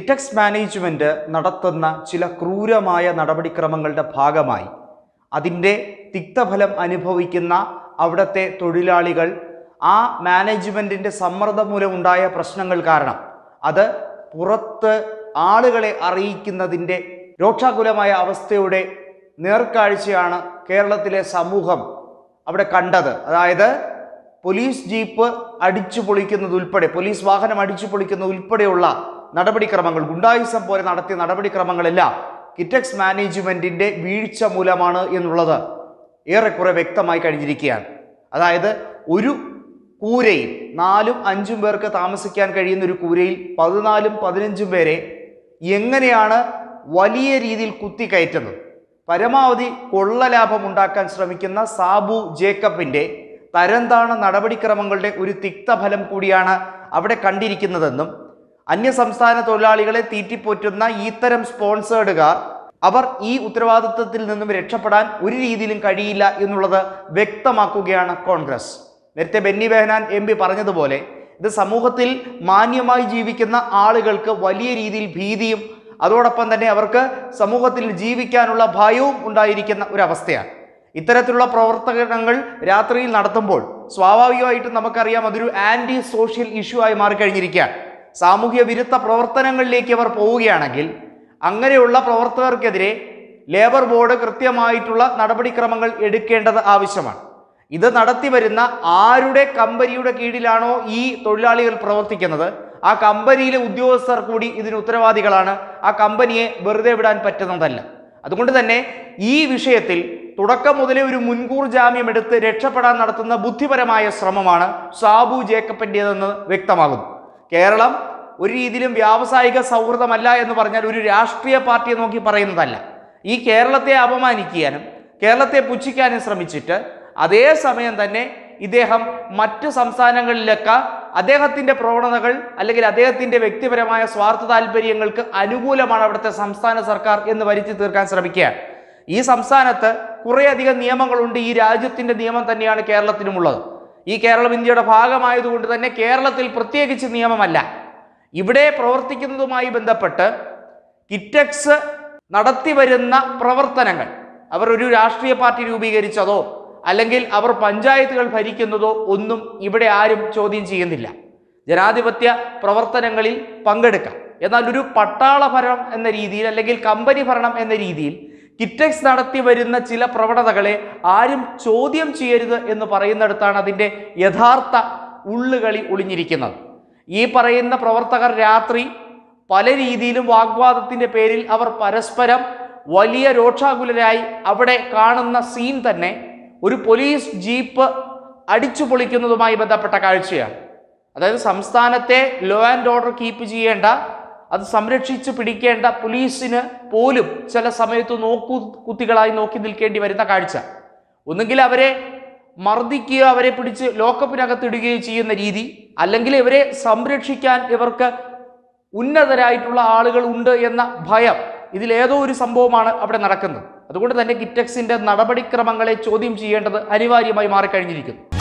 Kitex management നടത്തുന്ന ചില ക്രൂരമായ നടപടിക്രമങ്ങളുടെ ഭാഗമായി അതിൻ്റെ തിക്തഫലം അനുഭവിക്കുന്ന അവിടുത്തെ തൊഴിലാളികൾ ആ മാനേജ്മെൻറ്റിൻ്റെ സമ്മർദ്ദം മൂലം ഉണ്ടായ പ്രശ്നങ്ങൾ കാരണം അത് പുറത്ത് ആളുകളെ അറിയിക്കുന്നതിൻ്റെ രോക്ഷാകുലമായ അവസ്ഥയുടെ നേർക്കാഴ്ചയാണ് കേരളത്തിലെ സമൂഹം അവിടെ കണ്ടത് അതായത് പോലീസ് ജീപ്പ് അടിച്ചു പൊളിക്കുന്നത് ഉൾപ്പെടെ പോലീസ് വാഹനം അടിച്ചു പൊളിക്കുന്നത് ഉൾപ്പെടെയുള്ള നടപടിക്രമങ്ങൾ ഗുണ്ടായുസം പോലെ നടത്തിയ നടപടിക്രമങ്ങളെല്ലാം കിറ്റക്സ് മാനേജ്മെന്റിന്റെ വീഴ്ച മൂലമാണ് എന്നുള്ളത് ഏറെക്കുറെ വ്യക്തമായി കഴിഞ്ഞിരിക്കുകയാണ് അതായത് ഒരു കൂരയിൽ നാലും അഞ്ചും പേർക്ക് താമസിക്കാൻ കഴിയുന്ന ഒരു കൂരയിൽ പതിനാലും പതിനഞ്ചും പേരെ എങ്ങനെയാണ് വലിയ രീതിയിൽ കുത്തിക്കയറ്റുന്നത് പരമാവധി കൊള്ളലാഭം ഉണ്ടാക്കാൻ ശ്രമിക്കുന്ന സാബു ജേക്കബിന്റെ തരംതാണ നടപടിക്രമങ്ങളുടെ ഒരു തിക്തഫലം കൂടിയാണ് അവിടെ കണ്ടിരിക്കുന്നതെന്നും അന്യസംസ്ഥാന തൊഴിലാളികളെ തീറ്റിപ്പോറ്റുന്ന ഇത്തരം സ്പോൺസേർഡുകാർ അവർ ഈ ഉത്തരവാദിത്വത്തിൽ നിന്നും രക്ഷപ്പെടാൻ ഒരു രീതിയിലും കഴിയില്ല എന്നുള്ളത് വ്യക്തമാക്കുകയാണ് കോൺഗ്രസ് നേരത്തെ ബെന്നി ബെഹനാൻ എം പി പറഞ്ഞതുപോലെ ഇത് സമൂഹത്തിൽ മാന്യമായി ജീവിക്കുന്ന ആളുകൾക്ക് വലിയ രീതിയിൽ ഭീതിയും അതോടൊപ്പം തന്നെ അവർക്ക് സമൂഹത്തിൽ ജീവിക്കാനുള്ള ഭയവും ഉണ്ടായിരിക്കുന്ന ഒരു അവസ്ഥയാണ് ഇത്തരത്തിലുള്ള പ്രവർത്തനങ്ങൾ രാത്രിയിൽ നടത്തുമ്പോൾ സ്വാഭാവികമായിട്ടും നമുക്കറിയാം അതൊരു ആന്റി സോഷ്യൽ ഇഷ്യൂ ആയി മാറിക്കഴിഞ്ഞിരിക്കുകയാണ് സാമൂഹ്യ വിരുദ്ധ പ്രവർത്തനങ്ങളിലേക്ക് അവർ പോവുകയാണെങ്കിൽ അങ്ങനെയുള്ള പ്രവർത്തകർക്കെതിരെ ലേബർ ബോർഡ് കൃത്യമായിട്ടുള്ള നടപടിക്രമങ്ങൾ എടുക്കേണ്ടത് ആവശ്യമാണ് ഇത് നടത്തി വരുന്ന ആരുടെ കമ്പനിയുടെ കീഴിലാണോ ഈ തൊഴിലാളികൾ പ്രവർത്തിക്കുന്നത് ആ കമ്പനിയിലെ ഉദ്യോഗസ്ഥർ കൂടി ഇതിന് ഉത്തരവാദികളാണ് ആ കമ്പനിയെ വെറുതെ വിടാൻ പറ്റുന്നതല്ല അതുകൊണ്ട് തന്നെ ഈ വിഷയത്തിൽ തുടക്കം മുതലേ ഒരു മുൻകൂർ ജാമ്യം എടുത്ത് രക്ഷപ്പെടാൻ നടത്തുന്ന ബുദ്ധിപരമായ ശ്രമമാണ് സാബു ജേക്കബിൻ്റേതെന്ന് വ്യക്തമാകുന്നു കേരളം ഒരു രീതിയിലും വ്യാവസായിക സൗഹൃദമല്ല എന്ന് പറഞ്ഞാൽ ഒരു രാഷ്ട്രീയ പാർട്ടിയെ നോക്കി പറയുന്നതല്ല ഈ കേരളത്തെ അപമാനിക്കാനും കേരളത്തെ പുച്ഛിക്കാനും ശ്രമിച്ചിട്ട് അതേസമയം തന്നെ ഇദ്ദേഹം മറ്റ് സംസ്ഥാനങ്ങളിലൊക്കെ അദ്ദേഹത്തിൻ്റെ പ്രവണതകൾ അല്ലെങ്കിൽ അദ്ദേഹത്തിൻ്റെ വ്യക്തിപരമായ സ്വാർത്ഥ താല്പര്യങ്ങൾക്ക് അനുകൂലമാണ് അവിടുത്തെ സംസ്ഥാന സർക്കാർ എന്ന് വരുത്തി തീർക്കാൻ ശ്രമിക്കുകയാണ് ഈ സംസ്ഥാനത്ത് കുറേയധികം നിയമങ്ങളുണ്ട് ഈ രാജ്യത്തിൻ്റെ നിയമം തന്നെയാണ് കേരളത്തിനുമുള്ളത് ഈ കേരളം ഇന്ത്യയുടെ ഭാഗമായതുകൊണ്ട് തന്നെ കേരളത്തിൽ പ്രത്യേകിച്ച് നിയമമല്ല ഇവിടെ പ്രവർത്തിക്കുന്നതുമായി ബന്ധപ്പെട്ട് കിറ്റക്സ് നടത്തി വരുന്ന പ്രവർത്തനങ്ങൾ അവർ ഒരു രാഷ്ട്രീയ പാർട്ടി രൂപീകരിച്ചതോ അല്ലെങ്കിൽ അവർ പഞ്ചായത്തുകൾ ഭരിക്കുന്നതോ ഒന്നും ഇവിടെ ആരും ചോദ്യം ചെയ്യുന്നില്ല ജനാധിപത്യ പ്രവർത്തനങ്ങളിൽ പങ്കെടുക്കാം എന്നാൽ ഒരു പട്ടാള ഭരണം എന്ന രീതിയിൽ അല്ലെങ്കിൽ കമ്പനി ഭരണം എന്ന രീതിയിൽ കിറ്റക്സ് നടത്തി വരുന്ന ചില പ്രവണതകളെ ആരും ചോദ്യം ചെയ്യരുത് എന്ന് പറയുന്നിടത്താണ് അതിൻ്റെ യഥാർത്ഥ ഉള്ളുകളി ഒളിഞ്ഞിരിക്കുന്നത് ഈ പറയുന്ന പ്രവർത്തകർ രാത്രി പല രീതിയിലും വാഗ്വാദത്തിൻ്റെ പേരിൽ അവർ പരസ്പരം വലിയ രോക്ഷാകുലരായി അവിടെ കാണുന്ന സീൻ തന്നെ ഒരു പോലീസ് ജീപ്പ് അടിച്ചു പൊളിക്കുന്നതുമായി ബന്ധപ്പെട്ട കാഴ്ചയാണ് അതായത് സംസ്ഥാനത്തെ ലോ ആൻഡ് ഓർഡർ കീപ്പ് ചെയ്യേണ്ട അത് സംരക്ഷിച്ച് പിടിക്കേണ്ട പോലീസിന് പോലും ചില സമയത്ത് നോക്കു കുത്തികളായി നോക്കി നിൽക്കേണ്ടി വരുന്ന കാഴ്ച ഒന്നുകിൽ അവരെ മർദ്ദിക്കുകയോ അവരെ പിടിച്ച് ലോക്കപ്പിനകത്തിടുകയോ ചെയ്യുന്ന രീതി അല്ലെങ്കിൽ ഇവരെ സംരക്ഷിക്കാൻ ഇവർക്ക് ഉന്നതരായിട്ടുള്ള ആളുകൾ ഉണ്ട് എന്ന ഭയം ഇതിലേതോ ഒരു സംഭവമാണ് അവിടെ നടക്കുന്നത് അതുകൊണ്ട് തന്നെ കിറ്റക്സിന്റെ നടപടിക്രമങ്ങളെ ചോദ്യം ചെയ്യേണ്ടത് അനിവാര്യമായി മാറിക്കഴിഞ്ഞിരിക്കുന്നു